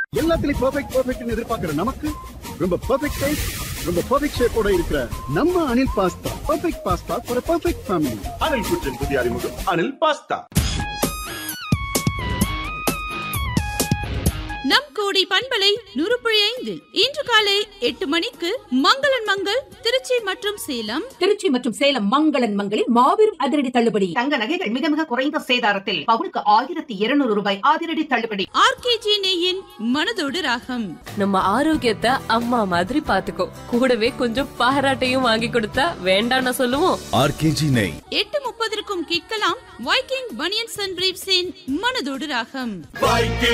எல்லாத்துலயும் பெர்ஃபெக்ட் பெர்ஃபெக்ட்னு எதிர்பார்க்கிற நமக்கு ரொம்ப பெர்ஃபெக்ட் டேஸ்ட் ரொம்ப பெர்ஃபெக்ட் ஷேப்போட இருக்கிற நம்ம Anil pasta perfect pasta for perfect family Anil குச்சின் புதிய அறிமுகம் அனில் பாஸ்தா நம் கோடி பண்பலை நூறுபுழி ஐந்தில் இன்று காலை எட்டு மணிக்கு மங்களன் மங்கள் திருச்சி மற்றும் சேலம் திருச்சி மற்றும் சேலம் மங்களன் மங்களில் மாபெரும் அதிரடி தள்ளுபடி தங்க நகைகள் மிக மிக குறைந்த சேதாரத்தில் பவுனுக்கு ஆயிரத்தி இருநூறு ரூபாய் அதிரடி தள்ளுபடி ஆர்கேஜி நெய்யின் மனதோடு ராகம் நம்ம ஆரோக்கியத்தை அம்மா மாதிரி பாத்துக்கோ கூடவே கொஞ்சம் பாராட்டையும் வாங்கி கொடுத்தா வேண்டாம்னு சொல்லுவோம் ஆர்கேஜி நெய் எட்டு முப்பதற்கும் கேட்கலாம் வைக்கிங் பனியன்ஸ் அண்ட் பிரீவ்ஸின் மனதோடு ராகம்